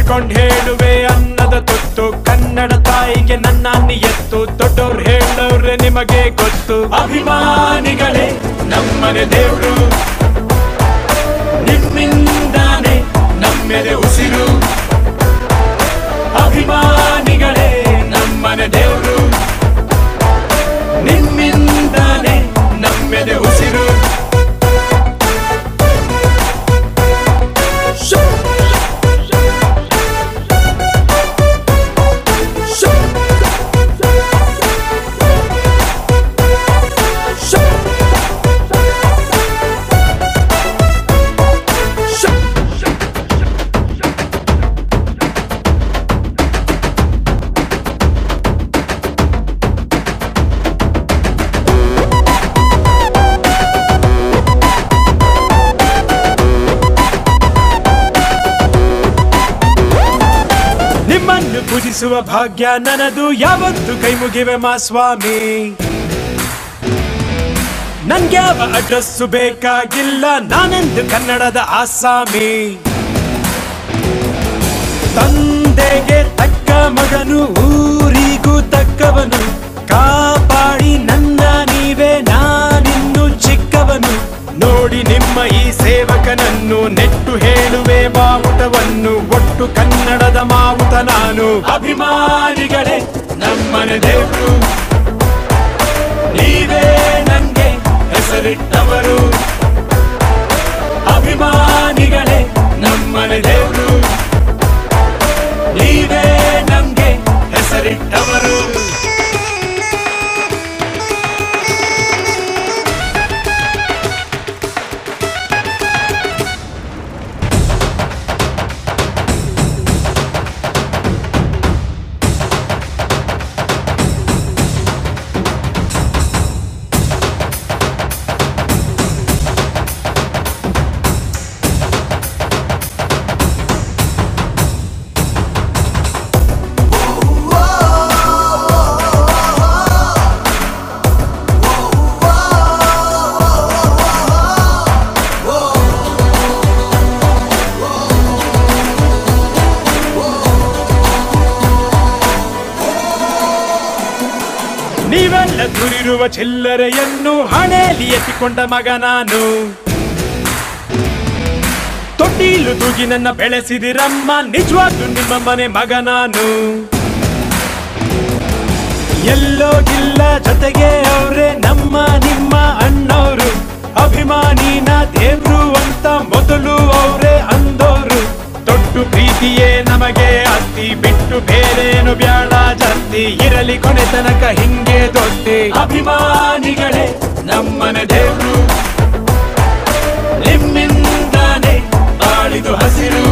ಹಿಡ್ಕೊಂಡ್ ಹೇಳುವೆ ಅನ್ನದ ತುತ್ತು ಕನ್ನಡ ತಾಯಿಗೆ ನನ್ನ ಅನ್ನಿ ಎತ್ತು ದೊಡ್ಡವ್ರು ಹೇಳವ್ರೆ ನಿಮಗೆ ಗೊತ್ತು ಅಭಿಮಾನಿಗಳೇ ನಮ್ಮನೆ ದೇವ್ರು ನಿಮ್ಮಿಂದಾನೆ ನಮ್ಮೆದೆ ಉಸಿರು ಅಭಿಮಾನಿಗಳೇ ನಮ್ಮನೆ ದೇವ್ರು ನಿಮ್ಮಿಂದಾನೆ ನಮ್ಮೆದೆ ಉಸಿರು ನಿಮ್ಮನ್ನು ಪೂಜಿಸುವ ಭಾಗ್ಯ ನನದು ಯಾವತ್ತು ಕೈ ಮುಗಿವೆ ಮಾ ಸ್ವಾಮಿ ನನ್ಗ್ಯಾವ ಅಡ್ರೆಸ್ಸು ಬೇಕಾಗಿಲ್ಲ ನಾನೆಂದು ಕನ್ನಡದ ಆಸಾಮಿ ತಂದೆಗೆ ತಕ್ಕ ಮಗನು ಊರಿಗೂ ತಕ್ಕವನು ಕಾಪಾಡಿ ನನ್ನ ನೀವೇ ನಾನಿನ್ನು ಚಿಕ್ಕವನು ನೋಡಿ ನಿಮ್ಮ ಈ ಸೇವಕನನ್ನು ನೆಟ್ಟು ಹೇಳುವೆ ಬಾವುಟವನ್ನು ಒಟ್ಟು ಕನ್ನಡದ ಮಾವುತ ನಾನು ಅಭಿಮಾನಿಗಳೇ ನಮ್ಮನೆ ದೇವರು ನೀವೇ ನಂಗೆ ಹೆಸರಿಟ್ಟವರು ಅಭಿಮಾನಿಗಳೇ ನಮ್ಮನೆ ದೇವರು ನೀವೇ ನಮ್ಗೆ ಹೆಸರಿಟ್ಟವರು ನೀವೆಲ್ಲ ದುರಿರುವ ಚಿಲ್ಲರೆಯನ್ನು ಹಣೆಯಲ್ಲಿ ಎತ್ತಿಕೊಂಡ ಮಗ ನಾನು ತೊಟ್ಟಿಲು ತೂಗಿ ನನ್ನ ಬೆಳೆಸಿದಿರಮ್ಮ ನಿಜವಾಗ್ಲೂ ನಿಮ್ಮ ಮನೆ ಮಗ ನಾನು ಎಲ್ಲೋಗಿಲ್ಲ ಜೊತೆಗೆ ಅವ್ರೆ ನಮ್ಮ ನಿಮ್ಮ ಅಣ್ಣವ್ರು ಅಭಿಮಾನಿನ ದೇವ್ರು ಅಂತ ಮೊದಲು ಅವ್ರೆ ಅಂದೋರು ದೊಡ್ಡ ಪ್ರೀತಿಯೇ ನಮಗೆ ಅತ್ತಿ ಬಿಟ್ಟು ಬೇರೇನು ಬ್ಯಾಡ ಜಾಸ್ತಿ ಇರಲಿ ಕೊನೆ ತನಕ ಹಿಂಗೆ ದೊಡ್ಡಿ ಅಭಿಮಾನಿಗಳೇ ನಮ್ಮನೆ ದೇವ್ರು ನಿಮ್ಮಿಂದಾನೆ ಆಳಿದು ಹಸಿರು